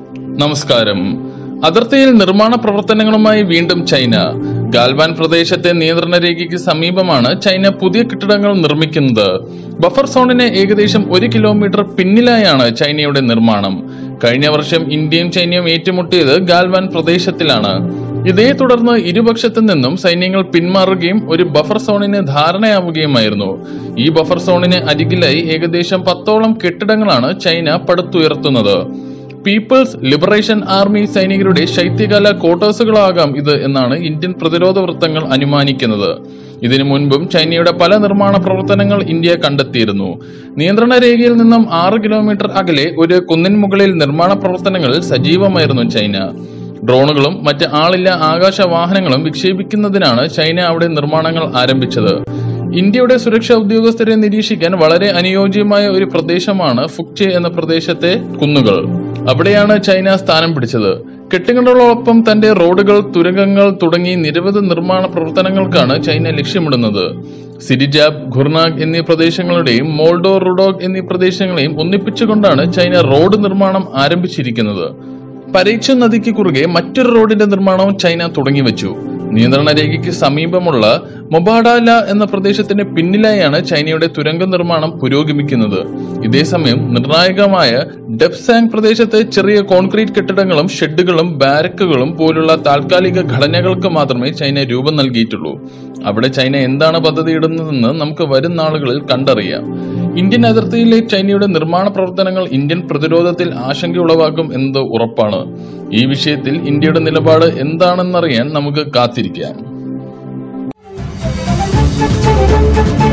നമസ്കാരം അതിർത്തിയിൽ നിർമ്മാണ പ്രവർത്തനങ്ങളുമായി വീണ്ടും ചൈന ഗാൽവാൻ പ്രദേശത്തെ നിയന്ത്രണ രേഖയ്ക്ക് സമീപമാണ് ചൈന പുതിയ കെട്ടിടങ്ങൾ നിർമ്മിക്കുന്നത് ബഫർ സോണിന് ഏകദേശം ഒരു കിലോമീറ്റർ പിന്നിലായാണ് ചൈനയുടെ നിർമ്മാണം കഴിഞ്ഞ വർഷം ഇന്ത്യയും ചൈനയും ഏറ്റുമുട്ടിയത് ഗാൽവാൻ പ്രദേശത്തിലാണ് ഇതേ തുടർന്ന് ഇരുപക്ഷത്തു നിന്നും സൈന്യങ്ങൾ പിന്മാറുകയും ഒരു ബഫർ സോണിന് ധാരണയാവുകയുമായിരുന്നു ഈ ബഫർ സോണിന് അരികിലായി ഏകദേശം പത്തോളം കെട്ടിടങ്ങളാണ് ചൈന പടുത്തുയർത്തുന്നത് പീപ്പിൾസ് ലിബറേഷൻ ആർമി സൈനികരുടെ ശൈത്യകാല ക്വാർട്ടേഴ്സുകളാകാം ഇത് എന്നാണ് ഇന്ത്യൻ പ്രതിരോധ വൃത്തങ്ങൾ അനുമാനിക്കുന്നത് ഇതിനു മുൻപും ചൈനയുടെ പല നിർമ്മാണ പ്രവർത്തനങ്ങൾ ഇന്ത്യ കണ്ടെത്തിയിരുന്നു നിയന്ത്രണ രേഖയിൽ നിന്നും ആറ് കിലോമീറ്റർ അകലെ ഒരു കുന്നിൻ മുകളിൽ നിർമ്മാണ പ്രവർത്തനങ്ങളിൽ സജീവമായിരുന്നു ചൈന ഡ്രോണുകളും മറ്റ് ആളില്ല ആകാശ വാഹനങ്ങളും വിക്ഷേപിക്കുന്നതിനാണ് ചൈന അവിടെ നിർമ്മാണങ്ങൾ ആരംഭിച്ചത് ഇന്ത്യയുടെ സുരക്ഷാ ഉദ്യോഗസ്ഥരെ നിരീക്ഷിക്കാൻ വളരെ അനുയോജ്യമായ ഒരു പ്രദേശമാണ് ഫുക്ചെ എന്ന പ്രദേശത്തെ കുന്നുകൾ അവിടെയാണ് ചൈന സ്ഥാനം പിടിച്ചത് കെട്ടിടങ്ങളോടൊപ്പം തന്റെ റോഡുകൾ തുരങ്കങ്ങൾ തുടങ്ങി നിരവധി നിർമ്മാണ പ്രവർത്തനങ്ങൾക്കാണ് ചൈന ലക്ഷ്യമിടുന്നത് സിരിജാബ് ഖുർനാഗ് എന്നീ പ്രദേശങ്ങളുടെയും മോൾഡോ റുഡോഗ് എന്നീ പ്രദേശങ്ങളെയും ഒന്നിപ്പിച്ചുകൊണ്ടാണ് ചൈന റോഡ് നിർമ്മാണം ആരംഭിച്ചിരിക്കുന്നത് പരീക്ഷ നദിക്ക് കുറുകെ മറ്റൊരു റോഡിന്റെ നിർമ്മാണവും ചൈന തുടങ്ങിവെച്ചു നിയന്ത്രണ രേഖയ്ക്ക് സമീപമുള്ള മൊബാഡാല എന്ന പ്രദേശത്തിന് പിന്നിലായാണ് ചൈനയുടെ തുരങ്ക നിർമ്മാണം പുരോഗമിക്കുന്നത് ഇതേസമയം നിർണായകമായ ഡെപ്സാങ് പ്രദേശത്ത് ചെറിയ കോൺക്രീറ്റ് കെട്ടിടങ്ങളും ഷെഡുകളും ബാരക്കുകളും പോലുള്ള താൽക്കാലിക ഘടനകൾക്ക് മാത്രമേ ചൈന രൂപം നൽകിയിട്ടുള്ളൂ അവിടെ ചൈന എന്താണ് പദ്ധതിയിടുന്നതെന്ന് നമുക്ക് വരും നാളുകളിൽ കണ്ടറിയാം ഇന്ത്യൻ അതിർത്തിയിലെ ചൈനയുടെ നിർമ്മാണ പ്രവർത്തനങ്ങൾ ഇന്ത്യൻ പ്രതിരോധത്തിൽ ആശങ്ക ഉളവാക്കും എന്നത് ഉറപ്പാണ് ഈ വിഷയത്തിൽ ഇന്ത്യയുടെ നിലപാട് എന്താണെന്നറിയാൻ നമുക്ക് കാത്തിരിക്കാം